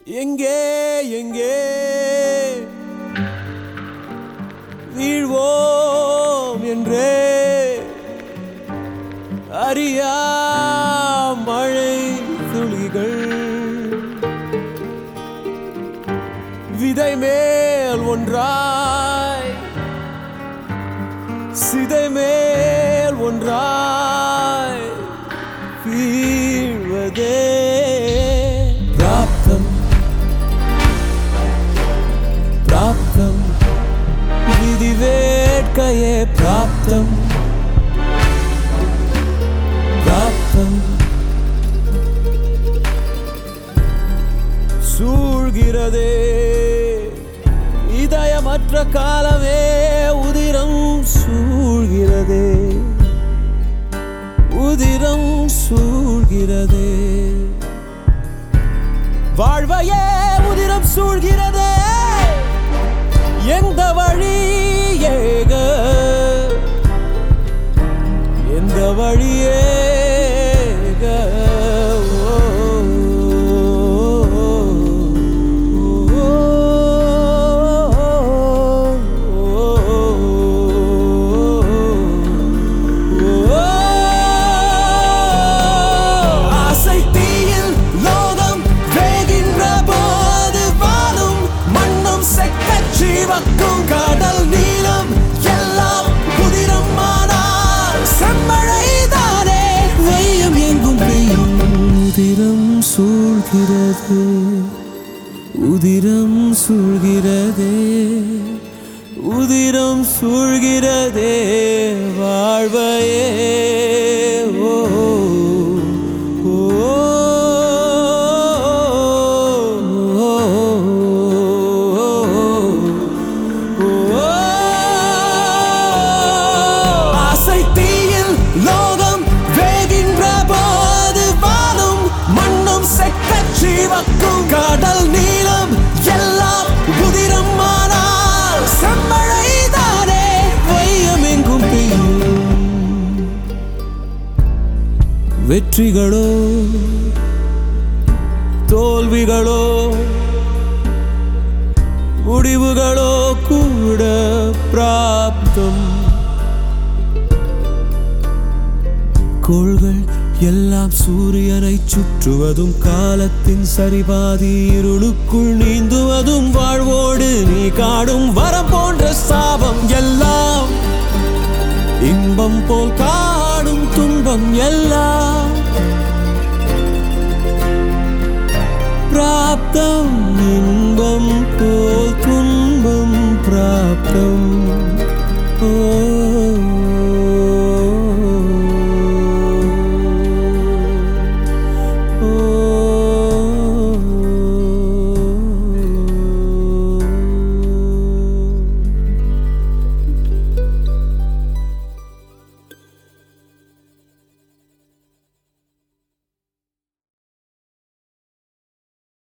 எங்கே எங்கே வீழ்வோம் என்றே அறியா மழை துளிகள் விதை மேல் ஒன்றாய் சிதை மேல் ஒன்றாய் வீழ்வதே பிராப்தம் பிராப்தம் விதி வேட்கையே பிராப்தம் பிராப்தம் சூழ்கிறதே இதயமற்ற காலமே உதிரம் சூழ்கிறதே உதிரம் சூழ்கிறதே வாழ்வையே உதிரம் சூழ்கிறதே எந்த வழி ஏக எந்த வழியேக ஆசை தீயில் லோகம் வேகின்ற போது வாழும் மண்ணும் செக்கச் சிவக்கும் கடல் நீளம் எல்லாம் புதிரம் ஆனால் செம்மழைதானே வெய்யம் எங்கும் பெய்யும் உதிரம் சூழ்கிறது உதிரம் சூழ்கிறதே உதிரம் சூழ்கிறதே வாழ்வையே ஓ ஓ, ஆசை தீயில் லோகம் வேகின்ற போது வாழும் மண்ணும் செக்கச் சிவக்கும் கடல் நீளம் எல்லாம் உதிரம் ஆனால் செம்மழைதானே வையம் எங்கும் பெய்யும் வெற்றிகளோ தோல்விகளோ முடிவுகளோ கூட பிராப்தம் கோள்கள் எல்லாம் சூரியனை சுற்றுவதும் காலத்தின் சரிபாதி இருளுக்குள் நீந்துவதும் வாழ்வோடு நீ காடும் வரம் போன்ற சாபம் எல்லாம் இன்பம் போல் காடும் துன்பம் எல்லாம்